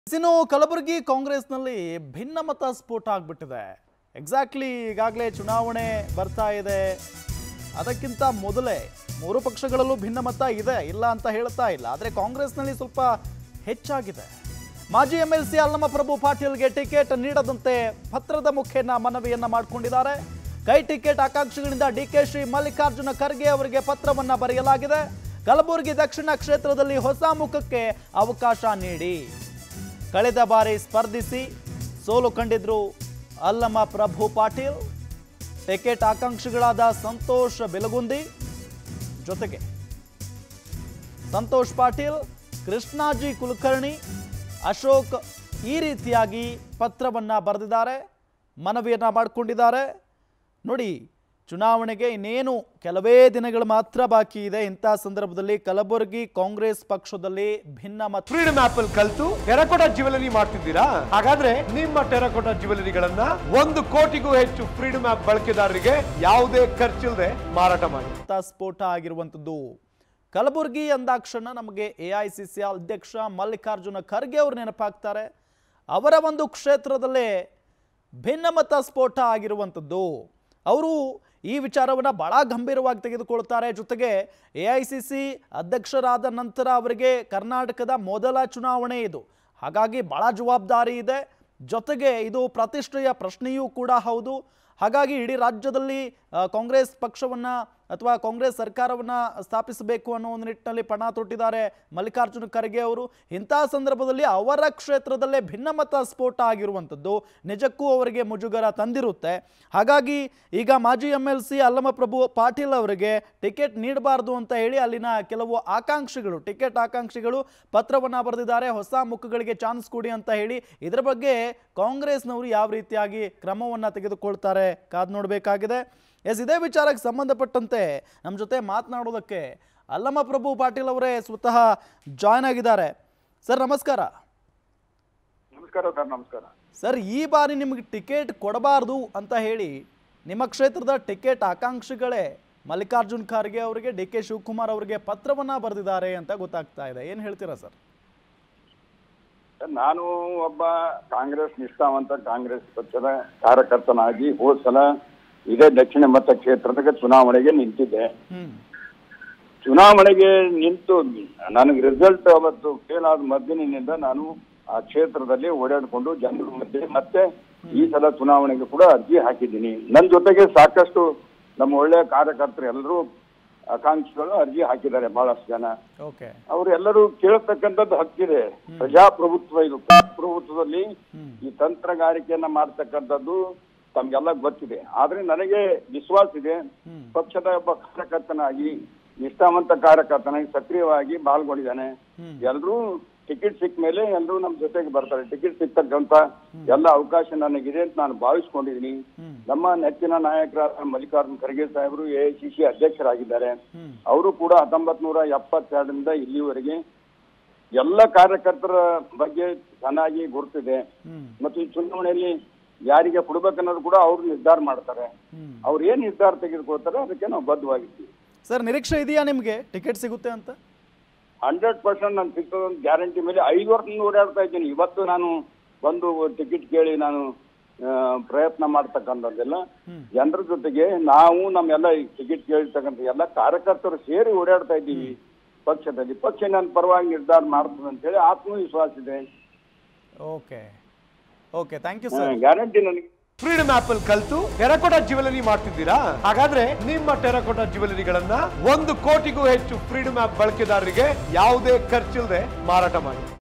ಇನ್ನು ಕಲಬುರಗಿ ಕಾಂಗ್ರೆಸ್ನಲ್ಲಿ ಭಿನ್ನಮತ ಸ್ಫೋಟ ಆಗ್ಬಿಟ್ಟಿದೆ ಎಕ್ಸಾಕ್ಟ್ಲಿ ಈಗಾಗಲೇ ಚುನಾವಣೆ ಬರ್ತಾ ಇದೆ ಅದಕ್ಕಿಂತ ಮೊದಲೇ ಮೂರು ಪಕ್ಷಗಳಲ್ಲೂ ಭಿನ್ನಮತ ಇದೆ ಇಲ್ಲ ಅಂತ ಹೇಳ್ತಾ ಇಲ್ಲ ಆದರೆ ಕಾಂಗ್ರೆಸ್ನಲ್ಲಿ ಸ್ವಲ್ಪ ಹೆಚ್ಚಾಗಿದೆ ಮಾಜಿ M L C Allama Prabhu ಪಾಟೀಲ್ಗೆ ಟಿಕೆಟ್ ನೀಡದಂತೆ ಪತ್ರದ ಮುಖೇನ ಮನವಿಯನ್ನ ಮಾಡಿಕೊಂಡಿದ್ದಾರೆ ಕೈ ಟಿಕೆಟ್ ಆಕಾಂಕ್ಷಿಗಳಿಂದ ಡಿ ಕೆ ಶ್ರೀ ಮಲ್ಲಿಕಾರ್ಜುನ ಖರ್ಗೆ ಅವರಿಗೆ ಪತ್ರವನ್ನ ಬರೆಯಲಾಗಿದೆ ಕಲಬುರಗಿ ದಕ್ಷಿಣ ಕ್ಷೇತ್ರದಲ್ಲಿ ಹೊಸ ಮುಖಕ್ಕೆ ಅವಕಾಶ ನೀಡಿ ಕಳೆದ ಬಾರಿ ಸ್ಪರ್ಧಿಸಿ ಸೋಲು ಕಂಡಿದ್ರು ಅಲ್ಲಮ ಪ್ರಭು ಪಾಟೀಲ್ ಟಿಕೆಟ್ ಆಕಾಂಕ್ಷಿಗಳಾದ ಸಂತೋಷ್ ಬೆಲಗುಂದಿ ಜೊತೆಗೆ ಸಂತೋಷ್ ಪಾಟೀಲ್ ಕೃಷ್ಣಾಜಿ ಕುಲಕರ್ಣಿ ಅಶೋಕ್ ಈ ರೀತಿಯಾಗಿ ಪತ್ರವನ್ನ ಬರೆದಿದ್ದಾರೆ ಮನವಿಯನ್ನ ಮಾಡಿಕೊಂಡಿದ್ದಾರೆ ನೋಡಿ ಚುನಾವಣೆಗೆ ಇನ್ನೇನು ಕೆಲವೇ ದಿನಗಳು ಮಾತ್ರ ಬಾಕಿ ಇದೆ ಇಂಥ ಸಂದರ್ಭದಲ್ಲಿ ಕಲಬುರಗಿ ಕಾಂಗ್ರೆಸ್ ಪಕ್ಷದಲ್ಲಿ ಭಿನ್ನಮತ ಫ್ರೀಡಮ್ ಆಪ್ ಅಲ್ಲಿ ಕಲ್ತು ಟೆರಕೋಟಾ ಜ್ಯುವೆಲರಿ ಮಾಡ್ತಿದ್ದೀರಾ ಹಾಗಾದ್ರೆ ನಿಮ್ಮ ಟೆರಕೋಟಾ ಜ್ಯುವೆಲರಿಗಳನ್ನ ಒಂದು ಕೋಟಿಗೂ ಹೆಚ್ಚು ಫ್ರೀಡಮ್ ಆಪ್ ಬಳಕೆದಾರರಿಗೆ ಯಾವುದೇ ಖರ್ಚಿಲ್ಲದೆ ಮಾರಾಟ ಮಾಡಿ ಅಂತ ಸ್ಫೋಟ ಆಗಿರುವಂಥದ್ದು ಕಲಬುರಗಿ ಅಂದಾಕ್ಷಣ ನಮಗೆ ಎ ಐ ಸಿ ಸಿ ಅಧ್ಯಕ್ಷ ಮಲ್ಲಿಕಾರ್ಜುನ ಖರ್ಗೆ ಅವರು ನೆನಪಾಗ್ತಾರೆ ಅವರ ಒಂದು ಕ್ಷೇತ್ರದಲ್ಲೇ ಭಿನ್ನಮತ ಸ್ಫೋಟ ಆಗಿರುವಂಥದ್ದು ಅವರು ಈ ವಿಚಾರವನ್ನು ಬಹಳ ಗಂಭೀರವಾಗಿ ತೆಗೆದುಕೊಳ್ತಾರೆ ಜೊತೆಗೆ ಎ ಐ ಸಿ ಸಿ ಅಧ್ಯಕ್ಷರಾದ ನಂತರ ಅವರಿಗೆ ಕರ್ನಾಟಕದ ಮೊದಲ ಚುನಾವಣೆ ಇದು ಹಾಗಾಗಿ ಬಹಳ ಜವಾಬ್ದಾರಿ ಇದೆ ಜೊತೆಗೆ ಇದು ಪ್ರತಿಷ್ಠೆಯ ಪ್ರಶ್ನೆಯೂ ಕೂಡ ಹೌದು ಹಾಗಾಗಿ ಇಡೀ ರಾಜ್ಯದಲ್ಲಿ ಆ, ಕಾಂಗ್ರೆಸ್ ಪಕ್ಷವನ್ನ ಅಥವಾ ಕಾಂಗ್ರೆಸ್ ಸರ್ಕಾರವನ್ನ ಸ್ಥಾಪಿಸಬೇಕು ಅನ್ನೋ ಒಂದು ನಿಟ್ಟಿನಲ್ಲಿ ಪಣ ತೊಟ್ಟಿದ್ದಾರೆ ಮಲ್ಲಿಕಾರ್ಜುನ ಖರ್ಗೆ ಅವರು ಇಂತಹ ಸಂದರ್ಭದಲ್ಲಿ ಅವರ ಕ್ಷೇತ್ರದಲ್ಲೇ ಭಿನ್ನಮತ ಸ್ಫೋಟ ಆಗಿರುವಂಥದ್ದು ನಿಜಕ್ಕೂ ಅವರಿಗೆ ಮುಜುಗರ ತಂದಿರುತ್ತೆ ಹಾಗಾಗಿ ಈಗ ಮಾಜಿ M L C Allamaprabhu Patil ಅವರಿಗೆ ಟಿಕೆಟ್ ನೀಡಬಾರ್ದು ಅಂತ ಹೇಳಿ ಅಲ್ಲಿನ ಕೆಲವು ಆಕಾಂಕ್ಷಿಗಳು ಟಿಕೆಟ್ ಆಕಾಂಕ್ಷಿಗಳು ಪತ್ರವನ್ನ ಬರೆದಿದ್ದಾರೆ ಹೊಸ ಮುಖಗಳಿಗೆ ಚಾನ್ಸ್ ಕೊಡಿ ಅಂತ ಹೇಳಿ ಇದರ ಬಗ್ಗೆ ಕಾಂಗ್ರೆಸ್ನವರು ಯಾವ ರೀತಿಯಾಗಿ ಕ್ರಮವನ್ನ ತೆಗೆದುಕೊಳ್ತಾರೆ ಕಾದ್ ನೋಡಬೇಕಾಗಿದೆ ಎಸ್ ಇದೇ ವಿಚಾರಕ್ಕೆ ಸಂಬಂಧಪಟ್ಟಂತೆ ನಮ್ಮ ಜೊತೆ ಮಾತನಾಡೋದಕ್ಕೆ ಅಲ್ಲಮ ಪ್ರಭು ಪಾಟೀಲ್ ಅವರೇ ಸ್ವತಃ ಜಾಯ್ನ್ ಆಗಿದ್ದಾರೆ ಸರ್ ನಮಸ್ಕಾರ ನಮಸ್ಕಾರ ಸರ್ ನಮಸ್ಕಾರ ಸರ್ ಈ ಬಾರಿ ನಿಮಗೆ ಟಿಕೆಟ್ ಕೊಡಬಾರ್ದು ಅಂತ ಹೇಳಿ ನಿಮ್ಮ ಕ್ಷೇತ್ರದ ಟಿಕೆಟ್ ಆಕಾಂಕ್ಷಿಗಳೇ ಮಲ್ಲಿಕಾರ್ಜುನ್ ಖರ್ಗೆ ಅವರಿಗೆ ಡಿ ಕೆ ಶಿವಕುಮಾರ್ ಅವರಿಗೆ ಪತ್ರವನ್ನ ಬರೆದಿದ್ದಾರೆ ಅಂತ ಗೊತ್ತಾಗ್ತಾ ಇದೆ ಏನು ಹೇಳ್ತೀರಾ ಸರ್ ಸರ್, ನಾನು ಒಬ್ಬ ಕಾಂಗ್ರೆಸ್ ನಿಷ್ಠಾವಂತ ಕಾಂಗ್ರೆಸ್ ಪಕ್ಷದ ಕಾರ್ಯಕರ್ತನಾಗಿ ಹೋದ ಸಲ ಇದೇ ದಕ್ಷಿಣ ಮತ ಕ್ಷೇತ್ರದ ಚುನಾವಣೆಗೆ ನಿಂತಿದ್ದೆ ಹ್ಮ್ ಚುನಾವಣೆಗೆ ನಿಂತು ನನಗೆ ರಿಸಲ್ಟ್ ಅವತ್ತು ಫೇಲ್ ಆದ ಮದ್ದಿನಿಂದ ನಾನು ಆ ಕ್ಷೇತ್ರದಲ್ಲಿ ಓಡಾಡಿಕೊಂಡು ಜನರ ಮಧ್ಯೆ ಮತ್ತೆ ಈ ಸಲ ಚುನಾವಣೆಗೆ ಕೂಡ ಅರ್ಜಿ ಹಾಕಿದ್ದೀನಿ ನನ್ನ ಜೊತೆಗೆ ಸಾಕಷ್ಟು ನಮ್ಮ ಒಳ್ಳೆಯ ಕಾರ್ಯಕರ್ತರು ಎಲ್ಲರೂ ಆಕಾಂಕ್ಷಿಗಳು ಅರ್ಜಿ ಹಾಕಿದ್ದಾರೆ ಬಹಳಷ್ಟು ಜನ ಓಕೆ ಅವರೆಲ್ಲರೂ ಕೇಳತಕ್ಕಂಥದ್ದು ಹಕ್ಕಿದೆ ಪ್ರಜಾಪ್ರಭುತ್ವ ಇದು ಪ್ರಜಾಪ್ರಭುತ್ವದಲ್ಲಿ ಹ್ಮ್. ಈ ತಂತ್ರಗಾರಿಕೆಯನ್ನ ಮಾಡ್ತಕ್ಕಂಥದ್ದು ತಮ್ಗೆಲ್ಲ ಗೊತ್ತಿದೆ ಆದ್ರೆ ನನಗೆ ವಿಶ್ವಾಸ ಇದೆ ಹ್ಮ್. ಪಕ್ಷದ ಒಬ್ಬ ಕಾರ್ಯಕರ್ತನಾಗಿ ನಿಷ್ಠಾವಂತ ಕಾರ್ಯಕರ್ತನಾಗಿ ಸಕ್ರಿಯವಾಗಿ ಪಾಲ್ಗೊಂಡಿದ್ದಾನೆ ಹ್ಮ್. ಎಲ್ಲರೂ ಟಿಕೆಟ್ ಸಿಕ್ಕ ಮೇಲೆ ಎಲ್ಲರೂ ನಮ್ಮ ಜೊತೆಗೆ ಬರ್ತಾರೆ ಟಿಕೆಟ್ ಸಿಗ್ತಕ್ಕಂತ ಎಲ್ಲ ಅವಕಾಶ ನನಗಿದೆ ಅಂತ ನಾನು ಭಾವಿಸ್ಕೊಂಡಿದ್ದೀನಿ ಹ್ಮ್. ನಮ್ಮ ನೆಚ್ಚಿನ ನಾಯಕರಾದ ಮಲ್ಲಿಕಾರ್ಜುನ್ ಖರ್ಗೆ ಸಾಹೇಬರು ಎ ಸಿ ಸಿ ಅಧ್ಯಕ್ಷರಾಗಿದ್ದಾರೆ ಹ್ಮ್ ಅವರು ಕೂಡ ಹತ್ತೊಂಬತ್ ನೂರ ಎಪ್ಪತ್ತೆರಡರಿಂದ ಇಲ್ಲಿವರೆಗೆ ಎಲ್ಲ ಕಾರ್ಯಕರ್ತರ ಬಗ್ಗೆ ಚೆನ್ನಾಗಿ ಗುರುತಿದೆ ಹ್ಮ್ ಮತ್ತು ಈ ಚುನಾವಣೆಯಲ್ಲಿ ಯಾರಿಗೆ ಕೊಡ್ಬೇಕನ್ನೋದು ಕೂಡ ಅವ್ರು ನಿರ್ಧಾರ ಮಾಡ್ತಾರೆ ಹ್ಮ್ ಅವ್ರು ಏನ್ ನಿರ್ಧಾರ ತೆಗೆದುಕೊಳ್ತಾರೆ ಅದಕ್ಕೆ ನಾವು ಬದ್ಧವಾಗಿರ್ತೀವಿ ಸರ್ ನಿರೀಕ್ಷೆ ಇದೆಯಾ ನಿಮಗೆ ಟಿಕೆಟ್ ಸಿಗುತ್ತೆ ಅಂತ ಹಂಡ್ರೆಡ್ ಪರ್ಸೆಂಟ್ ನಾನು ಸಿಗ್ತದೆ ಅಂತ ಗ್ಯಾರಂಟಿ ಮೇಲೆ ಐದು ವರ್ಷದಿಂದ ಓಡಾಡ್ತಾ ಇದ್ದೀನಿ ಇವತ್ತು ನಾನು ಬಂದು ಟಿಕೆಟ್ ಕೇಳಿ ನಾನು ಆ, ಪ್ರಯತ್ನ ಮಾಡ್ತಕ್ಕಂಥದ್ದೆಲ್ಲ ಹ್ಮ್. ಜನರ ಜೊತೆಗೆ ನಾವು ನಮ್ಮೆಲ್ಲ ಈ ಟಿಕೆಟ್ ಕೇಳಿರ್ತಕ್ಕಂಥ ಎಲ್ಲ ಕಾರ್ಯಕರ್ತರು ಸೇರಿ ಓಡಾಡ್ತಾ ಇದ್ದೀವಿ ಪಕ್ಷದಲ್ಲಿ ಪಕ್ಷ ನನ್ನ ಪರವಾಗಿ ನಿರ್ಧಾರ ಮಾಡ್ತದೆ ಅಂತ ಹೇಳಿ ಆತ್ಮವಿಶ್ವಾಸ ಇದೆ okay okay thank you sir guarantee ನನಗೆ ಫ್ರೀಡಮ್ ಆಪ್ ಅಲ್ಲಿ ಕಲ್ತು ಟೆರಕೋಟಾ ಜ್ಯುವೆಲರಿ ಮಾಡ್ತಿದ್ದೀರಾ ಹಾಗಾದ್ರೆ ನಿಮ್ಮ ಟೆರಕೋಟಾ ಜ್ಯುವೆಲರಿಗಳನ್ನ ಒಂದು ಕೋಟಿಗೂ ಹೆಚ್ಚು ಫ್ರೀಡಮ್ ಆಪ್ ಬಳಕೆದಾರರಿಗೆ ಯಾವುದೇ ಖರ್ಚಿಲ್ಲದೆ ಮಾರಾಟ ಮಾಡಿ